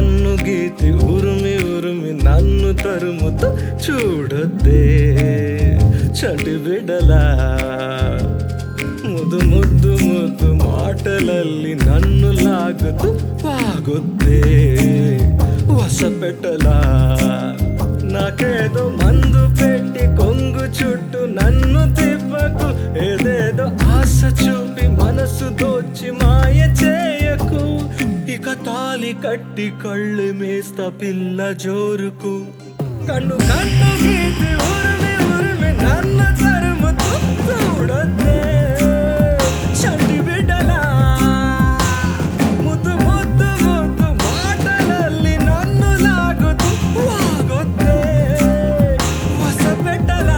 కన్ను గీతి ఉరుమి ఉరుమి నన్ను తరుముతూ చూడొద్దే చటి బిడలా ముదు ముద్దు ముద్దు మాటలಲ್ಲಿ నన్ను లాగుతూ వాగొద్దే వసపెట్టలా నాకేదో మందు పెట్టి కొంగు చుట్టూ నన్ను తిప్పకు ఏదేదో ఆశ చూపి మనసు దోచి మాయ చేయకు ఇక తాలి కట్టి కళ్ళు మేస్తా పిల్ల జోరుకు కన్ను కన్ను గీతి ఉరిమి ఉరిమి నన్ను తరుముతూ చూడొద్దే చంటి బిడ్డలా ముద్దు ముద్దు ముద్దు మాటలಲ್ಲಿ నన్ను లాగుతూ వాగొద్దే వసపెట్టలా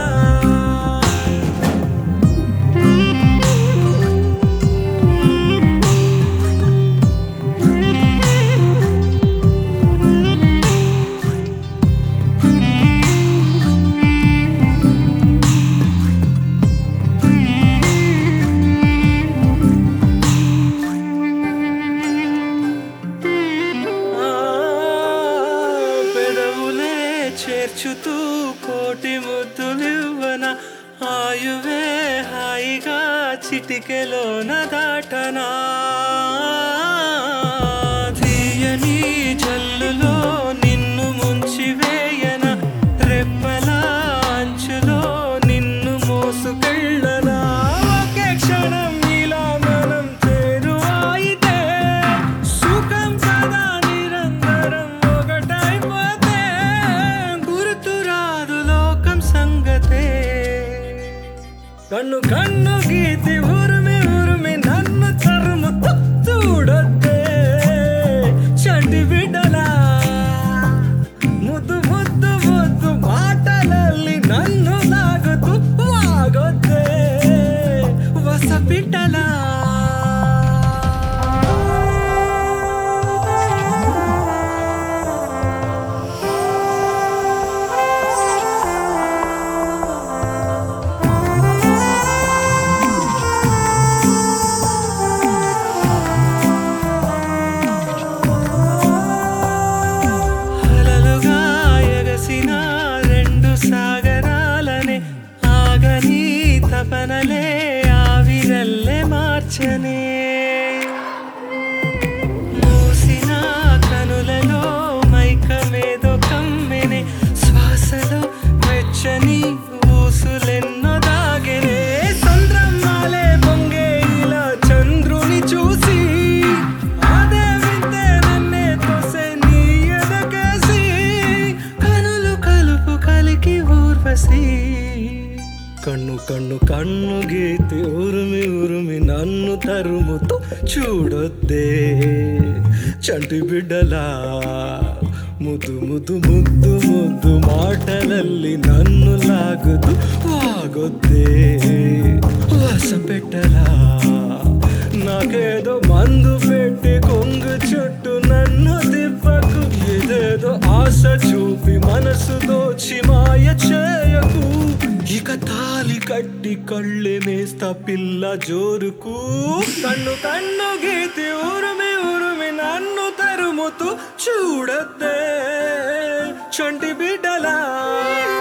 ఆ, పెదవులే చేర్చుతూ కోటి ముద్దులివ్వన ఆయువే హాయిగా చిటికెలోన దాటనా తీయని జల్లులో నిన్ను ముంచి వేయన రెప్పల అంచులో నిన్ను మోసుకెళ్ళనా ఒకే క్షణం ఇలా మనం చేరువాయితే సుఖం సదా నిరంతరం ఒకటైపోతే గుర్తురాదు లోకం సంగతే కన్ను కన్ను గీతి ఉరిమి ఉరిమి నన్ను తరుముతూ చూడొద్దే చంటి బిడ్డలా ముద్దు ముద్దు ముద్దు మాటలಲ್ಲಿ నన్ను లాగుతూ వాగొద్దే వసపిట్టలా అలలుగా ఎగసిన రెండు సాగరాలనే ఆగని తపనలే ఆవిరల్లే మార్చనే మూసిన కనులలో మైకమేదో కమ్మెనే శ్వాసలో వెచ్చని ఊసులెన్నో దాగెనే సంద్రమ్మాలే పొంగే ఇలా చంద్రుని చూసి అదే వింతే నన్నే తోసే నీ ఎదకేసి కనులు కలుపు కలికి ఊర్వశి కన్ను కన్ను కన్ను గీతి ఉరిమి ఉరిమి నన్ను తరుముతూ చూడొద్దే చంటి బిడ్డలా ముద్దు ముద్దు ముద్దు ముద్దు మాటలಲ್ಲಿ నన్ను లాగుతూ వాగొద్దే వసపెట్టలా నాకేదో మందు పెట్టి కొంగు చుట్టూ నన్ను తిప్పకు ఏదేదో ఆశ చూపి మనసు దోచి మాయ చేయకు ఇక తాలి కట్టి కళ్ళే మేస్తా పిల్ల జోరుకు కన్ను కన్ను గీతి ఉరుమి ఉరుమి నన్ను తరుముతూ చూడద్దే చంటి బిడ్డలా